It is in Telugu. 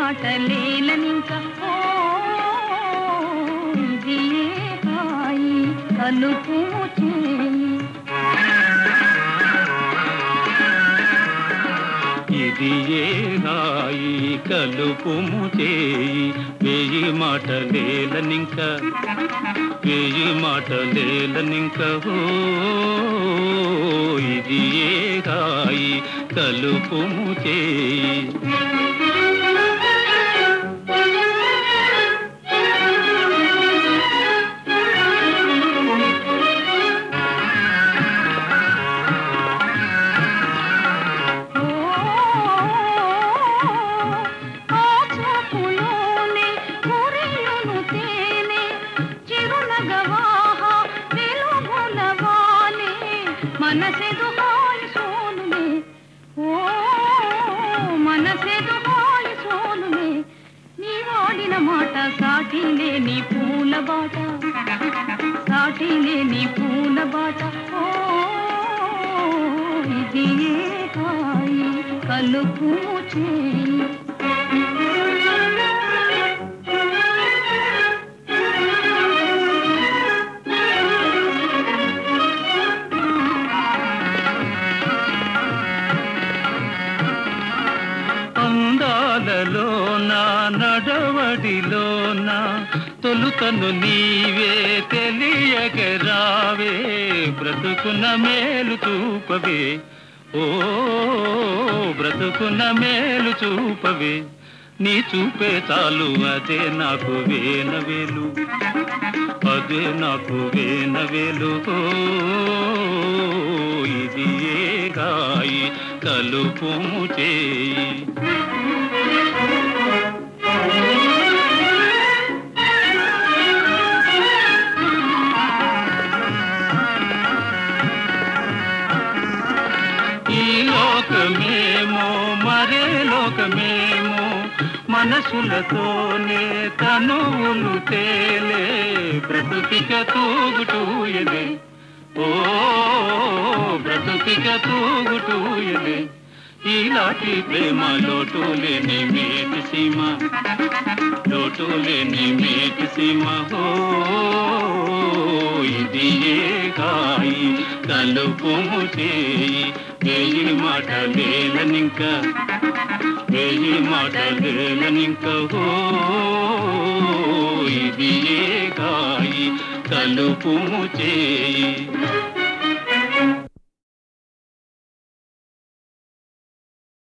మాటలేలనింక ఓ ఇది ఏ హాయి కలుపు చేయి ఇది ఏ రాయి కలుపుము చేయి వేయి మాటలేలనింక వేయి మాటలేలనింక ఓ ఇది ఏ రాయి కలుపుము చేయి ఓ ఆ చూపులోనే కురియును తేనె చిరునగవాహ వెలుగుల వాలే మనసెదు హాయి సోనులే ఓ మనసెదు హాయి సోనులే నీ వాడిన మాట సాటి లేని పూల బాట సాటి లేని పూల బాట ఓ ఇది ఏ హాయి కలుపు చేయి అందాలలోన నడవడిలోన తొలుతను నీవే తెలియగరావే బ్రతుకున మేలు చూపవే ఓ బ్రతుకున మేలు చూపవే నీ చూపే చాలు అదే నాకు వేనవేలు అదే నాకు వేనవేలు ఓ, ఇది ఏ గాయి కలుపుము చేయి ఈ లోకమేమో మరే లోకమేమో మనసులతోనే తనువులు తేలే బ్రతుకిక తూగుటూయలే ఓ బ్రతుకిక తూగుటూయలే ఈలాంటి ప్రేమ లోటు లేని మేటి సీమ లోటు లేని మేటి సీమ ఓ ఇది ఏ కాయి కలుపుము చేయి వేయి మాట లేలనింక వేయి మాట లేలనింక ఓ ఇది ఏ కాయి కలుపుము చేయి